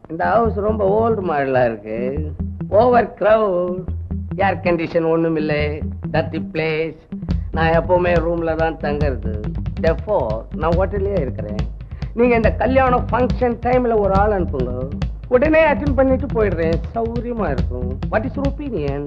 இந்த ஹவுஸ் ரொம்ப ஓல்டு மாடலா இருக்கு ஓவர் கிரவுட் ஏர் கண்டிஷன் ஒண்ணும் இல்லை டர்ட்டி பிளேஸ் நான் எப்பவுமே ரூம்ல தான் தங்குறது Therefore, நான் ஹோட்டல்லே இருக்கிறேன் நீங்க இந்த கல்யாணம் ஃபங்க்ஷன் டைம்ல ஒரு ஆள் அனுப்புங்க உடனே அட்டென்ட் பண்ணிட்டு போயிடுறேன் சௌரியமா இருக்கும் வாட் இஸ் ஒப்பீனியன்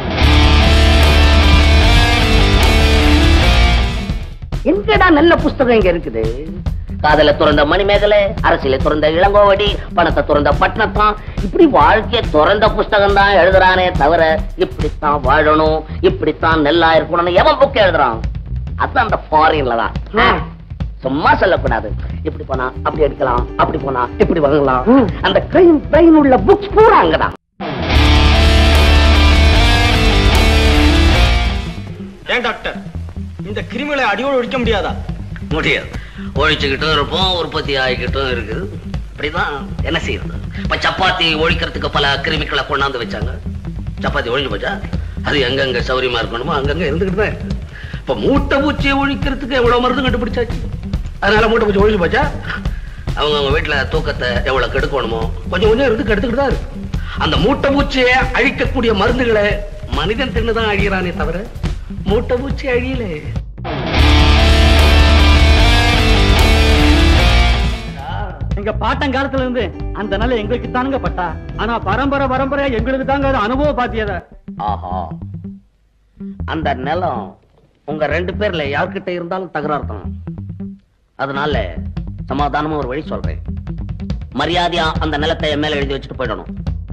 எங்கடா நல்ல புஸ்தகம் இங்க இருக்குது காதல துறந்த மணிமேகலை அரசியல துறந்த இளங்கோவடி பணத்தை துறந்த பட்னத்தான் இப்படி வாழ்க்கைய துறந்த புஸ்தகம் தான் எழுதுறானே தவிர இப்படித்தான் வாழணும் இப்படித்தான் நல்லா இருக்கணும்னு எவன் புக் எழுதுறான் அதான் அந்த ஃபாரின்ல தான் ஆ, சும்மா சொல்லக்கூடாது இப்படி போனா அப்படி எடுக்கலாம் அப்படி போனா இப்படி வாங்கலாம் அந்த கிரைம் பிரைன் உள்ள புக்ஸ் பூரா அங்கதான் ஏன் டாக்டர் இந்த கிருமிகளை அடியோடு ஒழிக்க முடியாதா முடியாது ஒழிச்சுக்கிட்டும் இருப்போம் உற்பத்தி ஆகிக்கிட்டும் இருக்குது இப்படிதான் என்ன செய்யறது இப்ப சப்பாத்தி ஒழிக்கிறதுக்கு பல கிருமிகளை கொண்டாந்து வச்சாங்க சப்பாத்தி ஒழிஞ்சு போச்சா அது எங்கெங்க சௌரியமா இருக்கணுமோ அங்கங்க இருந்துகிட்டு தான் இருக்கு இப்ப மூட்டை பூச்சியை ஒழிக்கிறதுக்கு எவ்வளவு மருந்து கண்டுபிடிச்சாச்சு அதனால மூட்டை பூச்சி ஒழிஞ்சு போச்சா அவங்க அவங்க வீட்டுல தூக்கத்தை எவ்வளவு கெடுக்கணுமோ கொஞ்சம் கொஞ்சம் இருந்து கெடுத்துக்கிட்டு தான் இருக்கு அந்த மூட்டை பூச்சியை அழிக்கக்கூடிய மருந்துகளை மனிதன் தின்னுதான் அழியறானே தவிர மூட்டை பூச்சி அழியலே எங்க பாட்டங்காலத்துல இருந்து அந்த நிலை எங்களுக்கு தானுங்க பட்டா ஆனா பரம்பரை பரம்பரை எங்களுக்கு தாங்க அது அனுபவ பாத்தியத ஆஹா அந்த நிலம் உங்க ரெண்டு பேர்ல யார்கிட்ட இருந்தாலும் தகராறு தான் அதனால சமாதானமா ஒரு வழி சொல்றேன் மரியாதையா அந்த நிலத்தை என் மேல எழுதி வச்சுட்டு போயிடணும்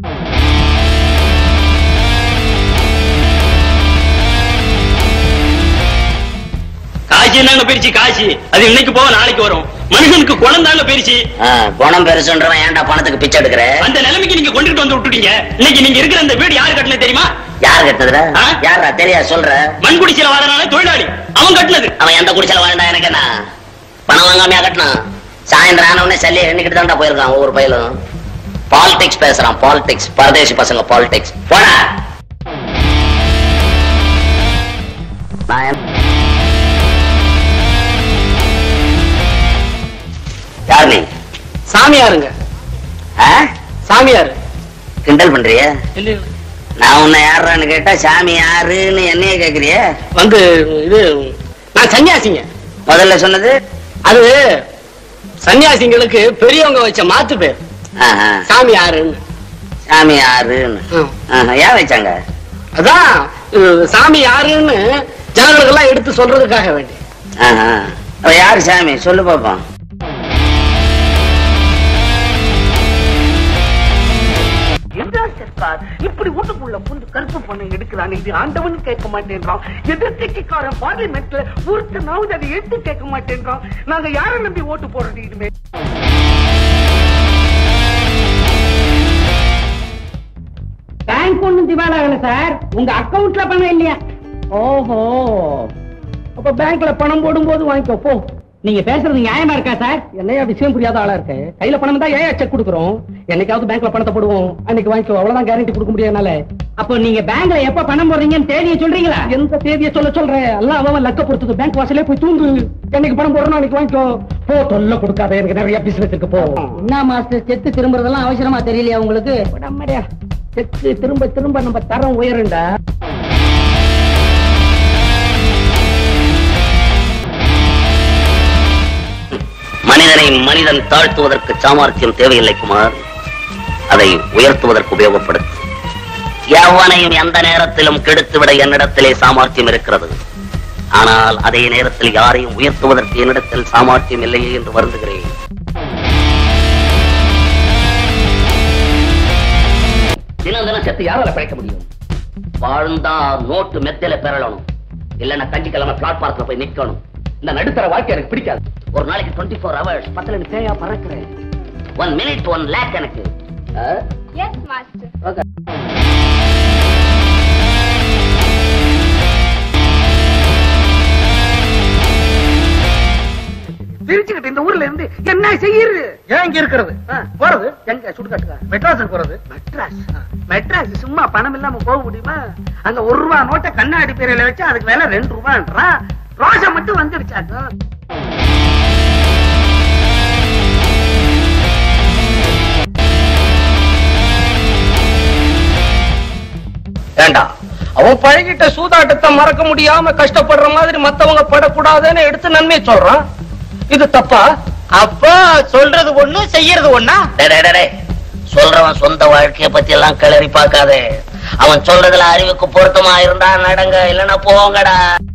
காசி என்னங்க பிரிச்சு காசி அது இன்னைக்கு போக நாளைக்கு வரும் மனுஷனுக்கு குணம் தாங்க பிரிச்சு குணம் பெருசுன்றவன் ஏன்டா பணத்துக்கு பிச்சை எடுக்கிற அந்த நிலைமைக்கு நீங்க கொண்டுட்டு வந்து விட்டுட்டீங்க இன்னைக்கு நீங்க இருக்கிற அந்த வீடு யாரு கட்டினது தெரியுமா யார் கட்டுறதுல ஆ? யாரா தெரியா சொல்ற மண்குடிச்சில வாழனால தொழிலாளி அவன் கட்டினது அவன் எந்த குடிச்சல வாழ்ந்தா எனக்கு என்ன பணம் வாங்காமையா கட்டினான் சாயந்தரம் ஆன உடனே சல்லி எண்ணிக்கிட்டு தான்டா போயிருக்கான் ஒவ்வொரு பயிலும் பாலிடிக்ஸ் பேசுறான் பாலிடிக்ஸ் பரதேசி பசங்க பாலிடிக்ஸ் போடா நான் என்- யார் நீ சாமியாருங்க ஆ? சாமியார் கிண்டல் பண்றிய இல்ல நான் உன்னை யாருன்னு கேட்டா சாமி யாருன்னு என்னைய கேக்குறிய வந்து இது நான் சன்னியாசிங்க முதல்ல சொன்னது அது சன்னியாசிங்களுக்கு பெரியவங்க வச்ச மாத்து பேர் ஆஹா, சாமி யாருன்னு சாமி யாருன்னு ஆ. ஆஹா, ஏன் வச்சாங்க அதான் இது சாமி யாருன்னு ஜனங்களுக்கெல்லாம் எடுத்து சொல்றதுக்காக வேண்டி ஆஹா. அவ யாரு சாமி சொல்லு பாப்போம் இப்படி வீட்டுக்குள்ள புந்து கருப்பு பண்ண எடுக்கிறான் இது ஆண்டவன் கேட்க மாட்டேன்றான் எதிர்கட்சிக்காரன் பார்லிமெண்ட்ல ஒருத்தனாவது அதை எடுத்து கேட்க மாட்டேன்றான் நாங்க யாரை நம்பி ஓட்டு போடுறது இனிமே பேங்க் ஒண்ணும் திவாலாகல சார் உங்க அக்கவுண்ட்ல பணம் இல்லையா ஓஹோ அப்ப பேங்க்ல பணம் போடும்போது வாங்கிக்கோ போ நீங்க பேசுறது நியாயமா இருக்கா சார் என்னையா விஷயம் புரியாத ஆளா இருக்கு கையில பணம் தான் ஏன் செக் கொடுக்குறோம் என்னைக்காவது பேங்க்ல பணத்தை போடுவோம் அன்னைக்கு வாங்கிக்கோ அவ்வளவுதான் கேரண்டி கொடுக்க முடியாதனால அப்போ நீங்க பேங்க்ல எப்ப பணம் போடுறீங்கன்னு தேதியை சொல்றீங்களா எந்த தேதியை சொல்ல சொல்றேன் எல்லாம் அவன் லக்க பொறுத்தது பேங்க் வாசலே போய் தூங்கு என்னைக்கு பணம் போடுறோம் அன்னைக்கு வாங்கிக்கோ போ தொல்லை கொடுக்காத எனக்கு நிறைய பிசினஸ் இருக்கு போ என்ன மாஸ்டர் செத்து திரும்புறதெல்லாம் அவசரமா தெரியலையா உங்களுக்கு உடம்படியா செக்கு திரும்ப திரும்ப நம்ம தரம் உயருண்டா மனிதனை மனிதன் தாழ்த்துவதற்கு சாமர்த்தியம் தேவையில்லை குமார் அதை உயர்த்துவதற்கு உபயோகப்படுத்து எவனையும் எந்த நேரத்திலும் கெடுத்துவிட என்னிடத்திலே சாமர்த்தியம் இருக்கிறது ஆனால் அதே நேரத்தில் யாரையும் உயர்த்துவதற்கு என்னிடத்தில் சாமர்த்தியம் இல்லையே என்று வருந்துகிறேன் தினம் தினம் செத்து யாரால பிழைக்க முடியும் வாழ்ந்தா நோட்டு மெத்தையில பெறணும் இல்லன்னா கஞ்சிக்கிழமை பிளாட்பாரத்துல போய் நிக்கணும் இந்த நடுத்தர வாழ்க்கை எனக்கு பிடிக்காது ஒரு நாளைக்கு டுவெண்ட்டி ஃபோர் ஹவர்ஸ் பத்துல எனக்கு பேயா பறக்கிறேன் ஒன் மினிட் ஒன் லேக் எனக்கு Yes, master. ஓகே பிரிச்சுக்கிட்டு இந்த ஊர்ல இருந்து என்ன செய்யுது ஏன் இங்க இருக்கிறது போறது எங்க சுடுகாட்டுக்கா மெட்ராஸுக்கு போறது மெட்ராஸ் மெட்ராஸ் சும்மா பணம் இல்லாம போக முடியுமா அங்க ஒரு ரூபா நோட்டை கண்ணாடி பேரையில வச்சு அதுக்கு வேலை ரெண்டு ரூபான்றான் ரோஷம் மட்டும் வந்துடுச்சாக்கா அவன் பழகிட்ட சூதாட்டத்தை மறக்க முடியாம கஷ்டப்படுற மாதிரி மத்தவங்க படக்கூடாதுன்னு எடுத்து நன்மை சொல்றான் இது தப்பா அப்போ சொல்றது ஒண்ணு செய்யறது ஒண்ணா டேய், டேய், டேய், டேய். சொல்றவன் சொந்த வாழ்க்கைய பத்தி எல்லாம் கிளறி பார்க்காதே அவன் சொல்றதுல அறிவுக்கு பொருத்தமா இருந்தா நடங்க இல்லைன்னா போங்கடா